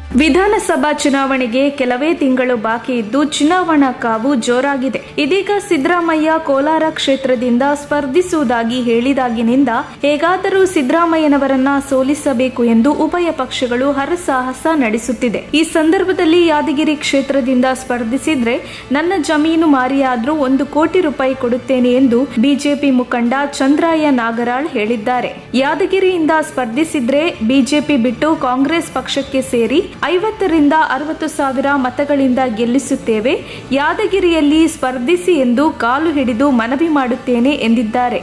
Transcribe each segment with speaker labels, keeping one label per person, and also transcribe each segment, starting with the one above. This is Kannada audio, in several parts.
Speaker 1: ವಿಧಾನಸಭಾ ಚುನಾವಣೆಗೆ ಕೆಲವೇ ತಿಂಗಳು ಬಾಕಿ ಇದ್ದು ಚುನಾವಣಾ ಕಾವು ಜೋರಾಗಿದೆ ಇದೀಗ ಸಿದ್ದರಾಮಯ್ಯ ಕೋಲಾರ ಕ್ಷೇತ್ರದಿಂದ ಸ್ಪರ್ಧಿಸುವುದಾಗಿ ಹೇಳಿದಾಗಿನಿಂದ ಹೇಗಾದರೂ ಸಿದ್ದರಾಮಯ್ಯನವರನ್ನ ಸೋಲಿಸಬೇಕು ಎಂದು ಉಭಯ ಪಕ್ಷಗಳು ಹರಸಾಹಸ ನಡೆಸುತ್ತಿದೆ ಈ ಸಂದರ್ಭದಲ್ಲಿ ಯಾದಗಿರಿ ಕ್ಷೇತ್ರದಿಂದ ಸ್ಪರ್ಧಿಸಿದ್ರೆ ನನ್ನ ಜಮೀನು ಮಾರಿಯಾದ್ರೂ ಒಂದು ಕೋಟಿ ರೂಪಾಯಿ ಕೊಡುತ್ತೇನೆ ಎಂದು ಬಿಜೆಪಿ ಮುಖಂಡ ಚಂದ್ರಾಯ ನಾಗರಾಳ್ ಹೇಳಿದ್ದಾರೆ ಯಾದಗಿರಿಯಿಂದ ಸ್ಪರ್ಧಿಸಿದ್ರೆ ಬಿಜೆಪಿ ಬಿಟ್ಟು ಕಾಂಗ್ರೆಸ್ ಪಕ್ಷಕ್ಕೆ ಸೇರಿ ಐವತ್ತರಿಂದ ಅರವತ್ತು ಸಾವಿರ ಮತಗಳಿಂದ ಗೆಲ್ಲಿಸುತ್ತೇವೆ ಯಾದಗಿರಿಯಲ್ಲಿ ಸ್ಪರ್ಧಿಸಿ ಎಂದು ಕಾಲು ಹಿಡಿದು ಮನವಿ ಮಾಡುತ್ತೇನೆ ಎಂದಿದ್ದಾರೆ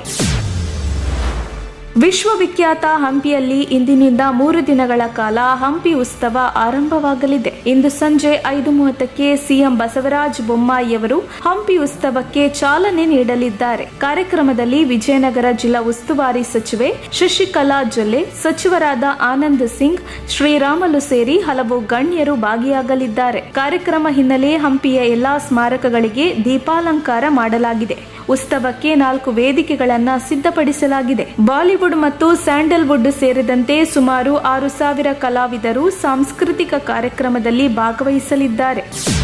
Speaker 1: ವಿಶ್ವವಿಖ್ಯಾತ ಹಂಪಿಯಲ್ಲಿ ಇಂದಿನಿಂದ ಮೂರು ದಿನಗಳ ಕಾಲ ಹಂಪಿ ಉತ್ಸವ ಆರಂಭವಾಗಲಿದೆ ಇಂದು ಸಂಜೆ ಐದು ಮೂವತ್ತಕ್ಕೆ ಸಿಎಂ ಬಸವರಾಜ ಬೊಮ್ಮಾಯಿಯವರು ಹಂಪಿ ಉತ್ಸವಕ್ಕೆ ಚಾಲನೆ ನೀಡಲಿದ್ದಾರೆ ಕಾರ್ಯಕ್ರಮದಲ್ಲಿ ವಿಜಯನಗರ ಜಿಲ್ಲಾ ಉಸ್ತುವಾರಿ ಸಚಿವೆ ಶಶಿಕಲಾ ಜೊಲ್ಲೆ ಸಚಿವರಾದ ಆನಂದ್ ಸಿಂಗ್ ಶ್ರೀರಾಮಲು ಸೇರಿ ಹಲವು ಗಣ್ಯರು ಭಾಗಿಯಾಗಲಿದ್ದಾರೆ ಕಾರ್ಯಕ್ರಮ ಹಿನ್ನೆಲೆ ಹಂಪಿಯ ಎಲ್ಲಾ ಸ್ಮಾರಕಗಳಿಗೆ ದೀಪಾಲಂಕಾರ ಮಾಡಲಾಗಿದೆ ಉತ್ಸವಕ್ಕೆ ನಾಲ್ಕು ವೇದಿಕೆಗಳನ್ನ ಸಿದ್ಧಪಡಿಸಲಾಗಿದೆ ಬಾಲಿವುಡ್ ಮತ್ತು ಸ್ಯಾಂಡಲ್ವುಡ್ ಸೇರಿದಂತೆ ಸುಮಾರು ಆರು ಸಾವಿರ ಕಲಾವಿದರು ಸಾಂಸ್ಕೃತಿಕ ಕಾರ್ಯಕ್ರಮದಲ್ಲಿ ಭಾಗವಹಿಸಲಿದ್ದಾರೆ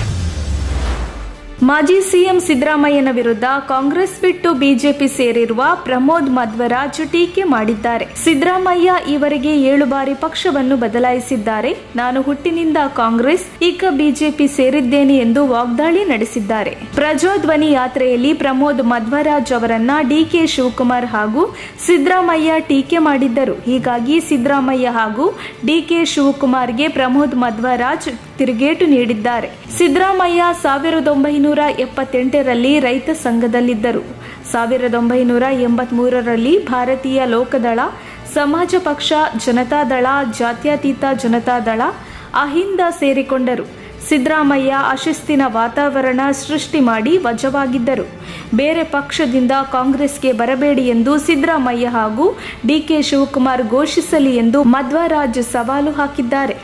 Speaker 1: ಮಾಜಿ ಸಿಎಂ ಸಿದ್ದರಾಮಯ್ಯನ ವಿರುದ್ಧ ಕಾಂಗ್ರೆಸ್ ಬಿಟ್ಟು ಬಿಜೆಪಿ ಸೇರಿರುವ ಪ್ರಮೋದ್ ಮಧ್ವರಾಜ್ ಟೀಕೆ ಮಾಡಿದ್ದಾರೆ ಸಿದ್ದರಾಮಯ್ಯ ಈವರೆಗೆ ಏಳು ಬಾರಿ ಪಕ್ಷವನ್ನು ಬದಲಾಯಿಸಿದ್ದಾರೆ ನಾನು ಹುಟ್ಟಿನಿಂದ ಕಾಂಗ್ರೆಸ್ ಈಗ ಬಿಜೆಪಿ ಸೇರಿದ್ದೇನೆ ಎಂದು ವಾಗ್ದಾಳಿ ನಡೆಸಿದ್ದಾರೆ ಪ್ರಜಾಧ್ವನಿ ಯಾತ್ರೆಯಲ್ಲಿ ಪ್ರಮೋದ್ ಮಧ್ವರಾಜ್ ಅವರನ್ನ ಡಿಕೆ ಶಿವಕುಮಾರ್ ಹಾಗೂ ಸಿದ್ದರಾಮಯ್ಯ ಟೀಕೆ ಮಾಡಿದ್ದರು ಹೀಗಾಗಿ ಸಿದ್ದರಾಮಯ್ಯ ಹಾಗೂ ಡಿಕೆ ಶಿವಕುಮಾರ್ಗೆ ಪ್ರಮೋದ್ ಮಧ್ವರಾಜ್ ತಿರುಗೇಟು ನೀಡಿದ್ದಾರೆ ಸಿದ್ದರಾಮಯ್ಯ ಸಾವಿರದ ಒಂಬೈನೂರ ಎಪ್ಪತ್ತೆಂಟರಲ್ಲಿ ರೈತ ಸಂಘದಲ್ಲಿದ್ದರು ಸಾವಿರದ ಒಂಬೈನೂರ ಎಂಬತ್ಮೂರರಲ್ಲಿ ಭಾರತೀಯ ಲೋಕದಳ ಸಮಾಜ ಪಕ್ಷ ಜನತಾದಳ ಜಾತ್ಯತೀತ ಜನತಾದಳ ಅಹಿಂದ ಸೇರಿಕೊಂಡರು ಸಿದ್ದರಾಮಯ್ಯ ಅಶಿಸ್ತಿನ ವಾತಾವರಣ ಸೃಷ್ಟಿ ಮಾಡಿ ವಜವಾಗಿದ್ದರು ಬೇರೆ ಪಕ್ಷದಿಂದ ಕಾಂಗ್ರೆಸ್ಗೆ ಬರಬೇಡಿ ಎಂದು ಸಿದ್ದರಾಮಯ್ಯ ಹಾಗೂ ಡಿಕೆ ಶಿವಕುಮಾರ್ ಘೋಷಿಸಲಿ ಎಂದು ಮಧ್ವರಾಜ್ ಸವಾಲು ಹಾಕಿದ್ದಾರೆ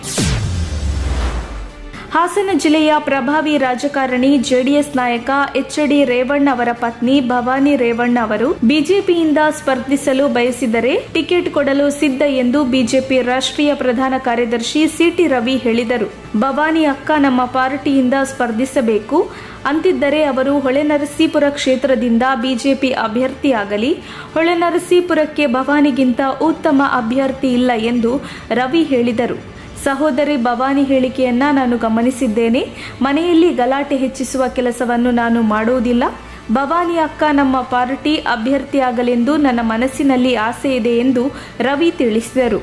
Speaker 1: ಹಾಸನ ಜಿಲ್ಲೆಯ ಪ್ರಭಾವಿ ರಾಜಕಾರಣಿ ಜೆಡಿಎಸ್ ನಾಯಕ ಎಚ್ ಡಿ ರೇವಣ್ಣ ಅವರ ಪತ್ನಿ ಭವಾನಿ ರೇವಣ್ಣ ಅವರು ಬಿಜೆಪಿಯಿಂದ ಸ್ಪರ್ಧಿಸಲು ಬಯಸಿದರೆ ಟಿಕೆಟ್ ಕೊಡಲು ಸಿದ್ಧ ಎಂದು ಬಿಜೆಪಿ ರಾಷ್ಟ್ರೀಯ ಪ್ರಧಾನ ಕಾರ್ಯದರ್ಶಿ ಸಿಟಿ ರವಿ ಹೇಳಿದರು ಭವಾನಿ ಅಕ್ಕ ನಮ್ಮ ಪಾರ್ಟಿಯಿಂದ ಸ್ಪರ್ಧಿಸಬೇಕು ಅಂತಿದ್ದರೆ ಅವರು ಹೊಳೆನರಸೀಪುರ ಕ್ಷೇತ್ರದಿಂದ ಬಿಜೆಪಿ ಅಭ್ಯರ್ಥಿಯಾಗಲಿ ಹೊಳೆನರಸೀಪುರಕ್ಕೆ ಭವಾನಿಗಿಂತ ಉತ್ತಮ ಅಭ್ಯರ್ಥಿ ಇಲ್ಲ ಎಂದು ರವಿ ಹೇಳಿದರು ಸಹೋದರಿ ಭವಾನಿ ಹೇಳಿಕೆಯನ್ನ ನಾನು ಗಮನಿಸಿದ್ದೇನೆ ಮನೆಯಲ್ಲಿ ಗಲಾಟೆ ಹೆಚ್ಚಿಸುವ ಕೆಲಸವನ್ನು ನಾನು ಮಾಡುವುದಿಲ್ಲ ಭವಾನಿ ಅಕ್ಕ ನಮ್ಮ ಪಾರ್ಟಿ ಅಭ್ಯರ್ಥಿಯಾಗಲೆಂದು ನನ್ನ ಮನಸ್ಸಿನಲ್ಲಿ ಆಸೆ ಇದೆ ಎಂದು ರವಿ ತಿಳಿಸಿದರು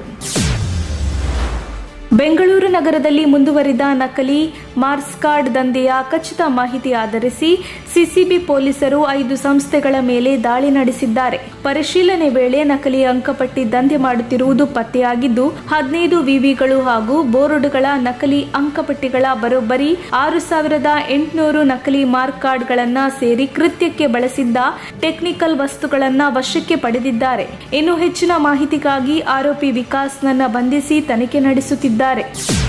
Speaker 1: ಬೆಂಗಳೂರು ನಗರದಲ್ಲಿ ಮುಂದುವರಿದ ನಕಲಿ ಮಾರ್ಕ್ಸ್ ಕಾರ್ಡ್ ದಂಧೆಯ ಖಚಿತ ಮಾಹಿತಿ ಆಧರಿಸಿ ಸಿಸಿಬಿ ಪೊಲೀಸರು ಐದು ಸಂಸ್ಥೆಗಳ ಮೇಲೆ ದಾಳಿ ನಡೆಸಿದ್ದಾರೆ ಪರಿಶೀಲನೆ ವೇಳೆ ನಕಲಿ ಅಂಕಪಟ್ಟಿ ದಂಧೆ ಮಾಡುತ್ತಿರುವುದು ಪತ್ತೆಯಾಗಿದ್ದು ಹದಿನೈದು ವಿವಿಗಳು ಹಾಗೂ ಬೋರ್ಡ್ಗಳ ನಕಲಿ ಅಂಕಪಟ್ಟಿಗಳ ಬರೋಬ್ಬರಿ ಆರು ಸಾವಿರದ ಎಂಟುನೂರು ನಕಲಿ ಮಾರ್ಕ್ ಕಾರ್ಡ್ಗಳನ್ನ ಸೇರಿ ಕೃತ್ಯಕ್ಕೆ ಬಳಸಿದ್ದ ಟೆಕ್ನಿಕಲ್ ವಸ್ತುಗಳನ್ನ ವಶಕ್ಕೆ ಪಡೆದಿದ್ದಾರೆ ಇನ್ನು ಹೆಚ್ಚಿನ ಮಾಹಿತಿಗಾಗಿ ಆರೋಪಿ ವಿಕಾಸ್ನನ್ನ ಬಂಧಿಸಿ ತನಿಖೆ ನಡೆಸುತ್ತಿದ್ದಾರೆ